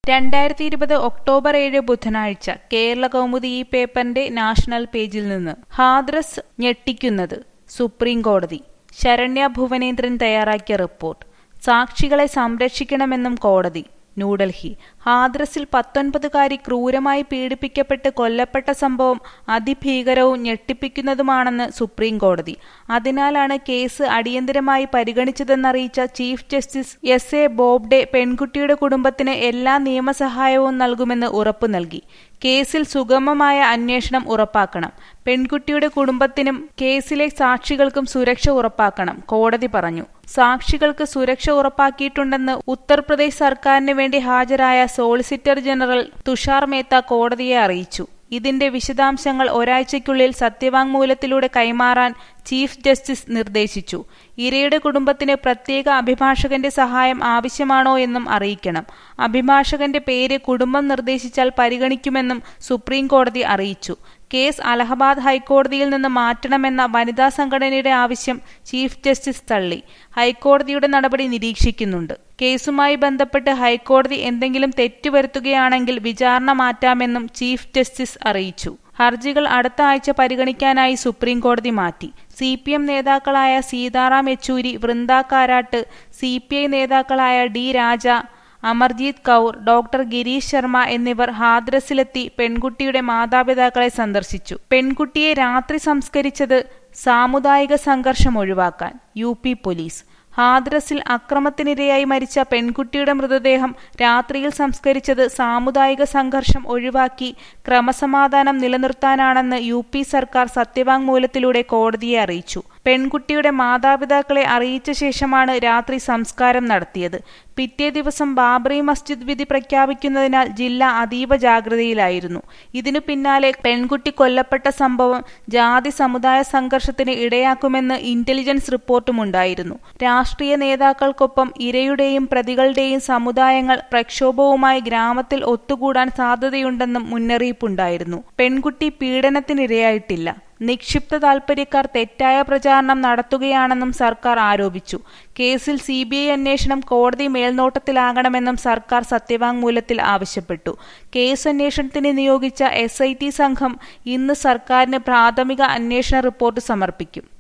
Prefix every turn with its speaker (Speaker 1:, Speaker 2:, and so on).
Speaker 1: രണ്ടായിരത്തി ഇരുപത് ഒക്ടോബർ ഏഴ് ബുധനാഴ്ച കേരള കൗമുദി ഈ പേപ്പറിന്റെ നാഷണൽ പേജിൽ നിന്ന് ഹാദ്രസ് ഞെട്ടിക്കുന്നത് സുപ്രീം കോടതി ശരണ്യ ഭുവനേന്ദ്രൻ തയ്യാറാക്കിയ റിപ്പോർട്ട് സാക്ഷികളെ സംരക്ഷിക്കണമെന്നും കോടതി ന്യൂഡൽഹി ഹാദ്രസിൽ പത്തൊൻപതുകാരി ക്രൂരമായി പീഡിപ്പിക്കപ്പെട്ട് കൊല്ലപ്പെട്ട സംഭവം അതിഭീകരവും ഞെട്ടിപ്പിക്കുന്നതുമാണെന്ന് സുപ്രീം കോടതി അതിനാലാണ് കേസ് അടിയന്തരമായി പരിഗണിച്ചതെന്നറിയിച്ച chief justice S A Bobde പെൺകുട്ടിയുടെ കുടുംബത്തിന് എല്ലാ നിയമസഹായവും നൽകുമെന്ന് ഉറപ്പു നൽകി കേസിൽ സുഗമമായ അന്വേഷണം ഉറപ്പാക്കണം പെൺകുട്ടിയുടെ കുടുംബത്തിനും കേസിലെ സാക്ഷികൾക്കും സുരക്ഷ ഉറപ്പാക്കണം കോടതി പറഞ്ഞു സാക്ഷികൾക്ക് സുരക്ഷ ഉറപ്പാക്കിയിട്ടുണ്ടെന്ന് ഉത്തർപ്രദേശ് സർക്കാരിന് വേണ്ടി ഹാജരായ സോളിസിറ്റർ ജനറൽ തുഷാർ മേത്ത കോടതിയെ അറിയിച്ചു ഇതിന്റെ വിശദാംശങ്ങൾ ഒരാഴ്ചയ്ക്കുള്ളിൽ സത്യവാങ്മൂലത്തിലൂടെ കൈമാറാൻ ചീഫ് ജസ്റ്റിസ് നിർദ്ദേശിച്ചു ഇരയുടെ കുടുംബത്തിന് പ്രത്യേക അഭിഭാഷകന്റെ സഹായം ആവശ്യമാണോ എന്നും അറിയിക്കണം അഭിഭാഷകന്റെ പേര് കുടുംബം നിർദ്ദേശിച്ചാൽ പരിഗണിക്കുമെന്നും സുപ്രീം കോടതി അറിയിച്ചു കേസ് അലഹബാദ് ഹൈക്കോടതിയിൽ നിന്ന് മാറ്റണമെന്ന വനിതാ സംഘടനയുടെ ആവശ്യം ചീഫ് ജസ്റ്റിസ് തള്ളി ഹൈക്കോടതിയുടെ നടപടി നിരീക്ഷിക്കുന്നുണ്ട് കേസുമായി ബന്ധപ്പെട്ട് ഹൈക്കോടതി എന്തെങ്കിലും തെറ്റുവരുത്തുകയാണെങ്കിൽ വിചാരണ മാറ്റാമെന്നും ചീഫ് ജസ്റ്റിസ് അറിയിച്ചു ഹർജികൾ അടുത്ത ആഴ്ച പരിഗണിക്കാനായി സുപ്രീം കോടതി മാറ്റി സി പി എം നേതാക്കളായ Sitaram Yechury Brinda Karat C P I നേതാക്കളായ ഡി രാജ അമർജീത് കൗർ ഡോക്ടർ ഗിരീഷ് ശർമ്മ എന്നിവർ ഹാദ്രസിലെത്തി പെൺകുട്ടിയുടെ മാതാപിതാക്കളെ സന്ദർശിച്ചു പെൺകുട്ടിയെ രാത്രി സംസ്കരിച്ചത് സാമുദായിക സംഘർഷം ഒഴിവാക്കാൻ യു പി പോലീസ് ഹാദ്രസിൽ അക്രമത്തിനിരയായി മരിച്ച പെൺകുട്ടിയുടെ മൃതദേഹം രാത്രിയിൽ സംസ്കരിച്ചത് സാമുദായിക സംഘർഷം ഒഴിവാക്കി ക്രമസമാധാനം നിലനിർത്താനാണെന്ന് യു പി സർക്കാർ സത്യവാങ്മൂലത്തിലൂടെ കോടതിയെ അറിയിച്ചു പെൺകുട്ടിയുടെ മാതാപിതാക്കളെ അറിയിച്ച ശേഷമാണ് രാത്രി സംസ്കാരം നടത്തിയത് പിറ്റേ ദിവസം ബാബറി മസ്ജിദ് വിധി പ്രഖ്യാപിക്കുന്നതിനാൽ ജില്ല അതീവ ജാഗ്രതയിലായിരുന്നു ഇതിനു പിന്നാലെ പെൺകുട്ടി കൊല്ലപ്പെട്ട സംഭവം ജാതി സമുദായ സംഘർഷത്തിന് ഇടയാക്കുമെന്ന് ഇന്റലിജൻസ് റിപ്പോർട്ടുമുണ്ടായിരുന്നു രാഷ്ട്രീയ നേതാക്കൾക്കൊപ്പം ഇരയുടെയും പ്രതികളുടെയും സമുദായങ്ങൾ പ്രക്ഷോഭവുമായി ഗ്രാമത്തിൽ ഒത്തുകൂടാൻ സാധ്യതയുണ്ടെന്നും മുന്നറിയിപ്പുണ്ടായിരുന്നു പെൺകുട്ടി പീഡനത്തിനിരയായിട്ടില്ല നിക്ഷിപ്ത താൽപര്യക്കാർ തെറ്റായ പ്രചാരണം നടത്തുകയാണെന്നും സർക്കാർ ആരോപിച്ചു കേസിൽ സി ബി ഐ അന്വേഷണം കോടതി മേൽനോട്ടത്തിലാകണമെന്നും സർക്കാർ സത്യവാങ്മൂലത്തിൽ ആവശ്യപ്പെട്ടു കേസ് അന്വേഷണത്തിന് നിയോഗിച്ച എസ് സംഘം ഇന്ന് സർക്കാരിന് പ്രാഥമിക അന്വേഷണ റിപ്പോർട്ട് സമർപ്പിക്കും